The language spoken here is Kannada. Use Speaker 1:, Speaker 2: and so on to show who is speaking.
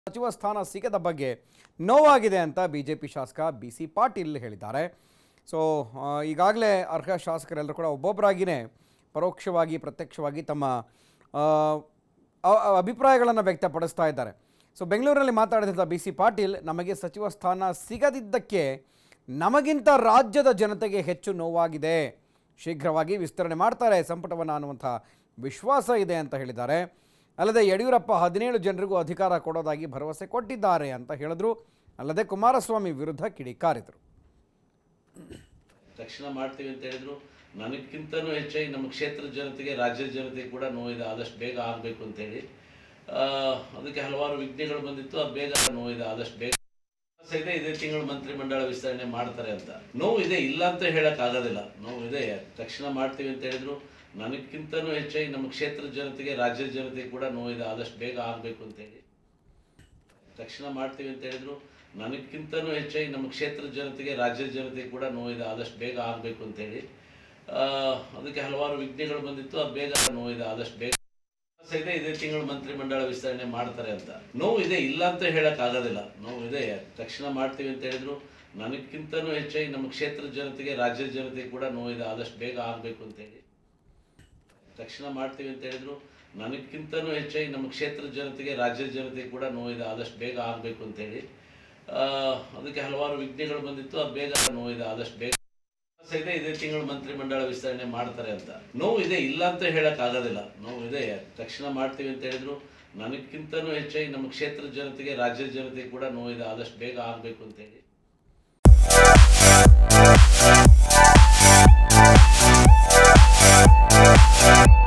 Speaker 1: ಸಚಿವ ಸ್ಥಾನ ಸಿಗದ ಬಗ್ಗೆ ನೋವಾಗಿದೆ ಅಂತ ಬಿ ಜೆ ಪಿ ಶಾಸಕ ಬಿ ಸಿ ಪಾಟೀಲ್ ಹೇಳಿದ್ದಾರೆ ಸೊ ಈಗಾಗಲೇ ಅರ್ಹ ಶಾಸಕರೆಲ್ಲರೂ ಕೂಡ ಒಬ್ಬೊಬ್ಬರಾಗಿಯೇ ಪರೋಕ್ಷವಾಗಿ ಪ್ರತ್ಯಕ್ಷವಾಗಿ ತಮ್ಮ ಅಭಿಪ್ರಾಯಗಳನ್ನು ವ್ಯಕ್ತಪಡಿಸ್ತಾ ಇದ್ದಾರೆ ಸೊ ಬೆಂಗಳೂರಲ್ಲಿ ಮಾತಾಡಿದಂಥ ಬಿ ಸಿ ಪಾಟೀಲ್ ನಮಗೆ ಸಚಿವ ಸ್ಥಾನ ಸಿಗದಿದ್ದಕ್ಕೆ ನಮಗಿಂತ ರಾಜ್ಯದ ಜನತೆಗೆ ಹೆಚ್ಚು ನೋವಾಗಿದೆ ಶೀಘ್ರವಾಗಿ ವಿಸ್ತರಣೆ ಮಾಡ್ತಾರೆ ಸಂಪುಟವನ್ನು ಅನ್ನುವಂಥ ವಿಶ್ವಾಸ ಇದೆ ಅಂತ ಹೇಳಿದ್ದಾರೆ ಅಲ್ಲದೆ ಯಡಿಯೂರಪ್ಪ ಹದಿನೇಳು ಜನರಿಗೂ ಅಧಿಕಾರ ಕೊಡೋದಾಗಿ ಭರವಸೆ ಕೊಟ್ಟಿದ್ದಾರೆ ಅಂತ ಹೇಳಿದ್ರು ಅಲ್ಲದೆ ಕುಮಾರಸ್ವಾಮಿ ವಿರುದ್ಧ ಕಿಡಿಕಾರಿದರು
Speaker 2: ತಕ್ಷಣ ಮಾಡ್ತೀವಿ ಅಂತ ಹೇಳಿದ್ರು ನನಕ್ಕಿಂತನೂ ಹೆಚ್ಚಾಗಿ ನಮ್ಮ ಕ್ಷೇತ್ರದ ಜನತೆಗೆ ರಾಜ್ಯದ ಜನತೆಗೆ ಕೂಡ ನೋವಿದೆ ಆದಷ್ಟು ಬೇಗ ಆಗಬೇಕು ಅಂತ ಹೇಳಿ ಆ, ಅದಕ್ಕೆ ಹಲವಾರು ವಿಘ್ನಗಳು ಬಂದಿತ್ತು ಅದು ಬೇಗ ನೋವಿದೆ ಆದಷ್ಟು ಬೇಗ ಸಹಿತ ಇದೇ ತಿಂಗಳು ಮಂತ್ರಿಮಂಡಲ ವಿಸ್ತರಣೆ ಮಾಡ್ತಾರೆ ಅಂತ ನೋವು ಇದೆ ಇಲ್ಲ ಅಂತ ಹೇಳಕ್ ಆಗೋದಿಲ್ಲ ನೋವು ಇದೆ ತಕ್ಷಣ ಮಾಡ್ತೀವಿ ಅಂತ ಹೇಳಿದ್ರು ನನಕ್ಕಿಂತನೂ ಹೆಚ್ಚಾಗಿ ನಮ್ಮ ಕ್ಷೇತ್ರದ ಜನತೆಗೆ ರಾಜ್ಯದ ಜನತೆಗೆ ಕೂಡ ನೋವಿದೆ ಆದಷ್ಟು ಬೇಗ ಆಗಬೇಕು ಅಂತ ಹೇಳಿ ತಕ್ಷಣ ಮಾಡ್ತೀವಿ ಅಂತ ಹೇಳಿದ್ರು ನನಕ್ಕಿಂತನೂ ಹೆಚ್ಚಾಗಿ ನಮ್ಮ ಕ್ಷೇತ್ರದ ಜನತೆಗೆ ರಾಜ್ಯದ ಜನತೆಗೆ ಕೂಡ ನೋವಿದೆ ಆದಷ್ಟು ಬೇಗ ಆಗಬೇಕು ಅಂತ ಹೇಳಿ ಆ, ಅದಕ್ಕೆ ಹಲವಾರು ವಿಘ್ನಗಳು ಬಂದಿತ್ತು ಅದು ಬೇಗ ನೋವಿದೆ ಆದಷ್ಟು ಬೇಗ ಸಹಿತ ಇದೇ ತಿಂಗಳು ಮಂತ್ರಿಮಂಡಲ ವಿಸ್ತರಣೆ ಮಾಡ್ತಾರೆ ಅಂತ ನೋವು ಇದೆ ಇಲ್ಲ ಅಂತ ಹೇಳಕ್ ಆಗೋದಿಲ್ಲ ನೋವು ಇದೆ ತಕ್ಷಣ ಮಾಡ್ತೀವಿ ಅಂತ ಹೇಳಿದ್ರು ನನಕ್ಕಿಂತನೂ ಹೆಚ್ಚಾಗಿ ನಮ್ಮ ಕ್ಷೇತ್ರದ ಜನತೆಗೆ ರಾಜ್ಯದ ಜನತೆಗೆ ಕೂಡ ನೋವಿದೆ ಆದಷ್ಟು ಬೇಗ ಆಗಬೇಕು ಅಂತ ಹೇಳಿ ತಕ್ಷಣ ಮಾಡ್ತೀವಿ ಅಂತ ಹೇಳಿದ್ರು ನನಕ್ಕಿಂತನೂ ಹೆಚ್ಚಾಗಿ ನಮ್ಮ ಕ್ಷೇತ್ರದ ಜನತೆಗೆ ರಾಜ್ಯದ ಜನತೆಗೆ ಕೂಡ ನೋವಿದೆ ಆದಷ್ಟು ಬೇಗ ಆಗಬೇಕು ಅಂತ ಹೇಳಿ ಆ, ಅದಕ್ಕೆ ಹಲವಾರು ವಿಘ್ನಗಳು ಬಂದಿತ್ತು ಅದು ಬೇಗ ನೋವಿದೆ ಆದಷ್ಟು ಬೇಗ ಸಹಿತ ಇದೇ ತಿಂಗಳು ಮಂತ್ರಿಮಂಡಲ ವಿಸ್ತರಣೆ ಮಾಡ್ತಾರೆ ಅಂತ ನೋವು ಇದೆ ಇಲ್ಲ ಅಂತ ಹೇಳಕ್ ಆಗೋದಿಲ್ಲ ನೋವು ಇದೆ ತಕ್ಷಣ ಮಾಡ್ತೀವಿ ಅಂತ ಹೇಳಿದ್ರು ನನಕ್ಕಿಂತನೂ ಹೆಚ್ಚಾಗಿ ನಮ್ಮ ಕ್ಷೇತ್ರದ ಜನತೆಗೆ ರಾಜ್ಯದ ಜನತೆಗೆ ಕೂಡ ನೋವಿದೆ ಆದಷ್ಟು ಬೇಗ ಆಗಬೇಕು ಅಂತ ಹೇಳಿ
Speaker 3: Thank you.